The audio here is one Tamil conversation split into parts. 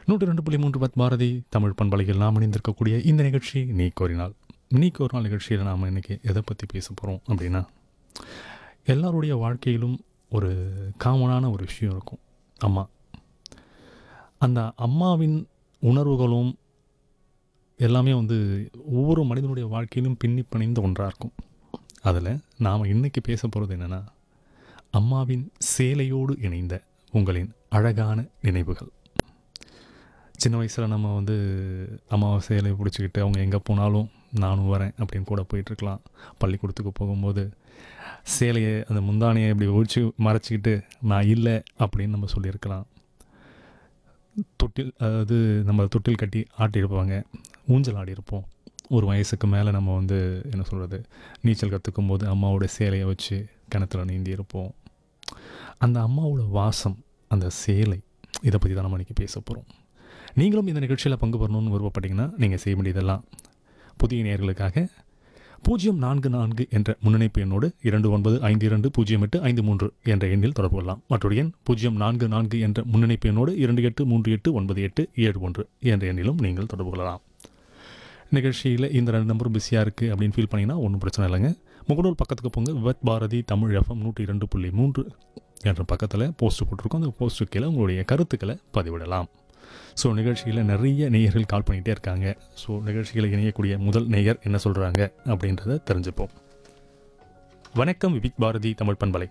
நூற்றி ரெண்டு புள்ளி மூன்று பத் பாரதி தமிழ் பண்பலையில் நாம் இணைந்திருக்கக்கூடிய இந்த நிகழ்ச்சி நீ கோரினால் நீ கோரினால் நிகழ்ச்சியில் நாம் இன்னைக்கு எதை பற்றி பேச போகிறோம் அப்படின்னா எல்லாருடைய வாழ்க்கையிலும் ஒரு காமனான ஒரு விஷயம் இருக்கும் அம்மா அந்த அம்மாவின் உணர்வுகளும் எல்லாமே வந்து ஒவ்வொரு மனிதனுடைய வாழ்க்கையிலும் பின்னி பிணைந்த ஒன்றாக இருக்கும் அதில் நாம் இன்னைக்கு பேச போகிறது என்னென்னா அம்மாவின் சேலையோடு இணைந்த உங்களின் அழகான நினைவுகள் சின்ன வயசில் நம்ம வந்து அம்மாவை சேலை பிடிச்சிக்கிட்டு அவங்க எங்கே போனாலும் நானும் வரேன் அப்படின்னு கூட போயிட்டுருக்கலாம் பள்ளிக்கூடத்துக்கு போகும்போது சேலையை அந்த முந்தானையை இப்படி ஒழிச்சு மறைச்சிக்கிட்டு நான் இல்லை அப்படின்னு நம்ம சொல்லியிருக்கலாம் தொட்டில் அதாவது நம்ம தொட்டில் கட்டி ஆட்டியிருப்பாங்க ஊஞ்சல் ஆடியிருப்போம் ஒரு வயசுக்கு மேலே நம்ம வந்து என்ன சொல்கிறது நீச்சல் கற்றுக்கும் போது அம்மாவோட சேலையை வச்சு கிணத்துல நீந்தி இருப்போம் அந்த அம்மாவோட வாசம் அந்த சேலை இதை பற்றி தான் நம்ம இன்றைக்கி பேச போகிறோம் நீங்களும் இந்த நிகழ்ச்சியில் பங்கு பெறணும்னு விருப்பப்பட்டீங்கன்னா நீங்கள் செய்ய வேண்டியதெல்லாம் புதிய நேயர்களுக்காக பூஜ்ஜியம் நான்கு நான்கு என்ற முன்னணிப்பு எண்ணோடு இரண்டு ஒன்பது ஐந்து இரண்டு பூஜ்ஜியம் எட்டு ஐந்து மூன்று என்ற எண்ணில் தொடர்பு கொள்ளலாம் மற்றொரு எண் பூஜ்ஜியம் நான்கு நான்கு என்ற முன்னணிப்பு எண்ணோடு இரண்டு எட்டு மூன்று எட்டு ஒன்பது எட்டு ஏழு ஒன்று என்ற எண்ணிலும் நீங்கள் தொடர்பு கொள்ளலாம் நிகழ்ச்சியில் இந்த ரெண்டு நம்பரும் பிஸியாக இருக்குது அப்படின்னு ஃபீல் பண்ணிங்கன்னா ஒன்றும் பிரச்சனை இல்லைங்க முகநூல் பக்கத்துக்கு போங்க விவத் பாரதி தமிழ் எஃப்எம் நூற்றி இரண்டு புள்ளி மூன்று என்ற பக்கத்தில் போஸ்ட் போட்டிருக்கோம் அந்த போஸ்ட்டு கீழே உங்களுடைய கருத்துக்களை பதிவிடலாம் ஸோ நிகழ்ச்சியில் நிறைய நேயர்கள் கால் பண்ணிகிட்டே இருக்காங்க ஸோ நிகழ்ச்சியில் இணையக்கூடிய முதல் நேயர் என்ன சொல்கிறாங்க அப்படின்றத தெரிஞ்சுப்போம் வணக்கம் விவிக் பாரதி தமிழ் பண்பலை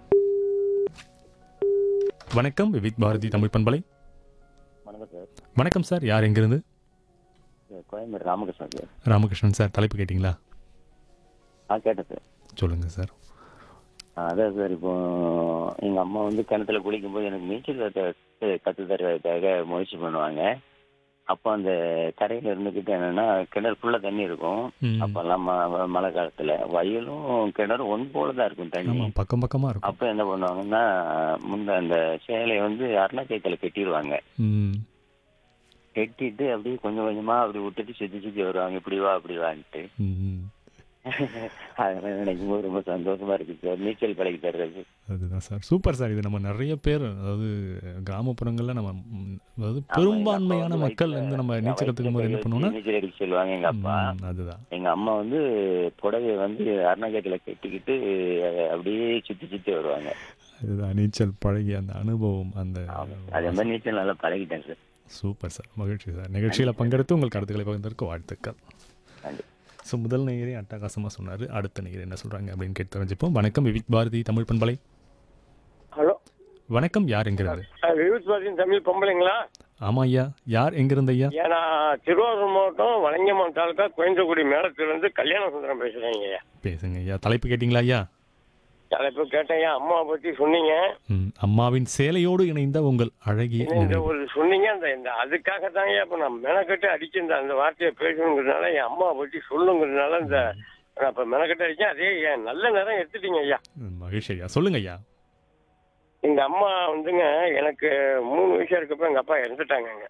வணக்கம் விவிக் பாரதி தமிழ் பண்பலை வணக்கம் சார் வணக்கம் சார் யார் எங்கேருந்து sir Koyambedu Ramakrishnan sir Ramakrishnan sir தலைப்பு கேட்டிங்களா ஆ கேட்டேன் சார் சொல்லுங்கள் சார் ஆ, அதான் சார் இப்போ எங்கள் அம்மா வந்து கிணத்துல குளிக்கும்போது எனக்கு நீச்சல் கற்று கற்று தருவதற்காக முயற்சி பண்ணுவாங்க அப்போ அந்த கரையில் இருந்துக்கிட்டு என்னன்னா கிணறு ஃபுல்லாக தண்ணி இருக்கும் ம். அப்போல்லாம் ம- மழை காலத்தில் வயலும் கிணறு ஒன் போல தான் இருக்கும் தண்ணி ஆமாம் பக்கம் பக்கமாக இருக்கும் அப்போ என்ன பண்ணுவாங்கன்னா முந்த அந்த சேலையை வந்து அருணாச்சயத்தில் கட்டிடுவாங்க ம் கட்டிட்டு அப்படியே கொஞ்சம் கொஞ்சமாக அப்படி விட்டுட்டு சுற்றி சுற்றி வருவாங்க இப்படி வா அப்படி வான்ட்டு ம் அதெல்லாம் நினைக்கும் போது ரொம்ப சந்தோஷமா இருக்கு சார் நீச்சல் பழகி தர்றது அதுதான் சார் சூப்பர் சார் இது நம்ம நிறைய பேர் அதாவது கிராமப்புறங்களில் நம்ம ம், அதாவது பெரும்பான்மையான மக்கள் வந்து நம்ம நீச்சல் கற்றுக்கும் போது என்ன பண்ணுவோம்னா நீச்சல் அடிக்க சொல்லுவாங்க எங்க அப்பா ம், அதுதான் எங்க அம்மா வந்து புடவைய வந்து அருணாச்சலத்துல கட்டிக்கிட்டு அஹ், அப்படியே சுத்தி சுத்தி வருவாங்க அதுதான் நீச்சல் பழகி அந்த அனுபவம் அந்த அதே மாதிரி நீச்சல் நல்லா பழகிட்டேன் சார் சூப்பர் சார் மகிழ்ச்சி சார் நிகழ்ச்சியில் பங்கெடுத்து உங்கள் கருத்துக்களை பகிர்ந்ததற்கு வாழ்த்துக்கள் நன்றி ஸோ முதல் நேயரே அட்டகாசமாக சொன்னார் அடுத்த நேயர் என்ன சொல்கிறாங்க அப்படின்னு கேட்டு தெரிஞ்சுப்போம் வணக்கம் விவிக் பாரதி தமிழ் பண்பலை ஹலோ வணக்கம் யார் எங்கிருந்து வியூத் பாரதியின் தமிழ் பொம்பளைங்களா ஆமாம் ஐயா யார் எங்கிருந்து ஐயா ஏன்னா திருவாரூர் மாவட்டம் வலங்கமான் தாலுக்கா கோயந்தக்குடி மேலத்திலிருந்து கல்யாண சுந்தரம் பேசுறேங்க ஐயா பேசுங்க ஐயா தலைப்பு கேட்டிங்களா ஐயா தலைப்பு கேட்டேன் ஐயா அம்மாவை பத்தி சொன்னீங்க ம், அம்மாவின் சேலையோடு இணைந்த உங்கள் அழகிய இந்த நினைவு ஒரு சொன்னீங்க அந்த இந்த அதுக்காக தாங்க இப்ப நான் மெனக்கட்டு அடிச்சு இந்த அந்த வார்த்தையை பேசணுங்கிறதுனால என் அம்மாவை பத்தி சொல்லுங்கிறதுனால இந்த நான் இப்ப மெனக்கட்டு அடிச்சேன் அதே என் நல்ல நேரம் எடுத்துட்டீங்க ஐயா ம், மகிழ்ச்சி ஐயா சொல்லுங்க ஐயா எங்க அம்மா வந்துங்க எனக்கு மூணு வயசா இருக்கப்ப எங்க அப்பா இறந்துட்டாங்கங்க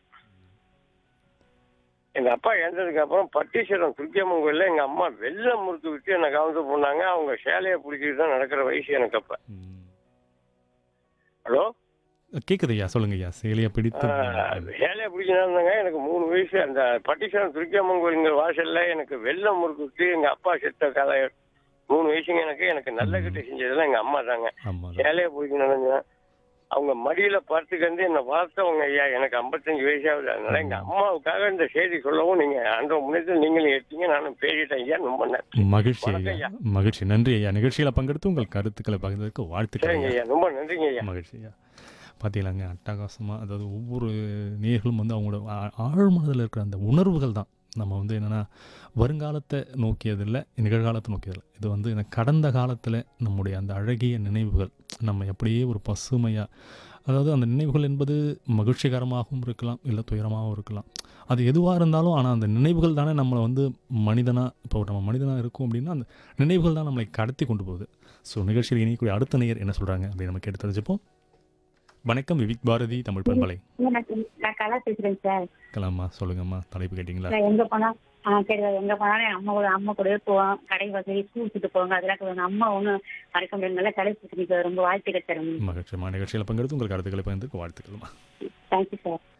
எங்க அப்பா இறந்ததுக்கு அப்புறம் பட்டீஸ்வரம் துர்க்கியம்மன் கோயில்ல எங்க அம்மா வெள்ளை முறுக்கு விட்டு என்னை கவனித்து போனாங்க அவங்க சேலையை பிடிச்சிட்டு தான் நடக்கிற வயசு எனக்கு அப்ப ம். ஹலோ கேக்குது ஐயா சொல்லுங்க ஐயா சேலையை பிடித்து சேலையை பிடிச்சினா இருந்தாங்க எனக்கு மூணு வயசு அந்த பட்டீஸ்வரம் துர்க்கியம்மன் கோயிலுங்கிற வாசல்ல எனக்கு வெள்ளை முறுக்கு விட்டு எங்க அப்பா செத்த கதை மூணு வயசுங்க எனக்கு எனக்கு நல்ல கிட்ட செஞ்சதெல்லாம் எங்க அம்மா தாங்க ஆமாம் சேலையை பிடிக்கணுங்க அவங்க மடியில படுத்துக்கிட்டு என்னை வளர்த்தவங்க ஐயா எனக்கு ஐம்பத்தஞ்சு வயசாகுது அதனால எங்க அம்மாவுக்காக இந்த செய்தி சொல்லவும் நீங்க அந்த முன்னேற்றத்தில் நீங்களும் எடுத்தீங்க நானும் பேசிட்டேன் ஐயா ரொம்ப நன்றி மகிழ்ச்சி வணக்கம் ஐயா ஐயா. மகிழ்ச்சி நன்றி ஐயா நிகழ்ச்சியில் பங்கெடுத்து உங்கள் கருத்துக்களை பகிர்ந்ததற்கு வாழ்த்துக்கள் சரிங்க ஐயா ஐயா ரொம்ப நன்றிங்க ஐயா மகிழ்ச்சி ஐயா பார்த்தீங்களாங்க அட்டகாசமாக அதாவது ஒவ்வொரு நேர்களும் வந்து அவங்களோட ஆ- ஆழ்மனதில் இருக்கிற அந்த உணர்வுகள் தான் நம்ம வந்து என்னென்னா வருங்காலத்தை நோக்கியதில்லை நிகழ்காலத்தை நோக்கியதில்லை இது வந்து இந்த கடந்த காலத்தில் நம்முடைய அந்த அழகிய நினைவுகள் நம்ம எப்படியே ஒரு பசுமையாக அதாவது அந்த நினைவுகள் என்பது மகிழ்ச்சிகரமாகவும் இருக்கலாம் இல்லை துயரமாகவும் இருக்கலாம் அது எதுவாக இருந்தாலும் ஆனால் அந்த நினைவுகள் தானே நம்மளை வந்து மனிதனாக இப்போ நம்ம மனிதனாக இருக்கோம் அப்படின்னா அந்த நினைவுகள் தான் நம்மளை கடத்தி கொண்டு போகுது ஸோ நிகழ்ச்சியில் இணையக்கூடிய அடுத்த நேயர் என்ன சொல்கிறாங்க அப்படின்னு நம்ம கேட்டு தெரிஞ்சுப்போம் வணக்கம் விவிக் பாரதி தமிழ் பண்பலை வணக்கம். நான் கலா பேசுறேன் சார் கலாமா சொல்லுங்கம்மா தலைப்பு கேட்டிங்களா நான் எங்க போனா ஆ சரி எங்க போனாலும் என் அம்மா கூட அம்மா கூடவே போவோம் கடை வசதி ஸ்கூல் சுட்டு போவாங்க அதெல்லாம் எங்க அம்மா ஒன்றும் மறக்க முடியாது நல்லா கடை சுற்றி ரொம்ப வாழ்த்துக்கள் சார் மகிழ்ச்சியம்மா நிகழ்ச்சியில் பங்கெடுத்து உங்கள் கருத்துக்களை பகிர்ந்துக்கு வாழ்த்துக்கள்மா தேங்க்யூ சார்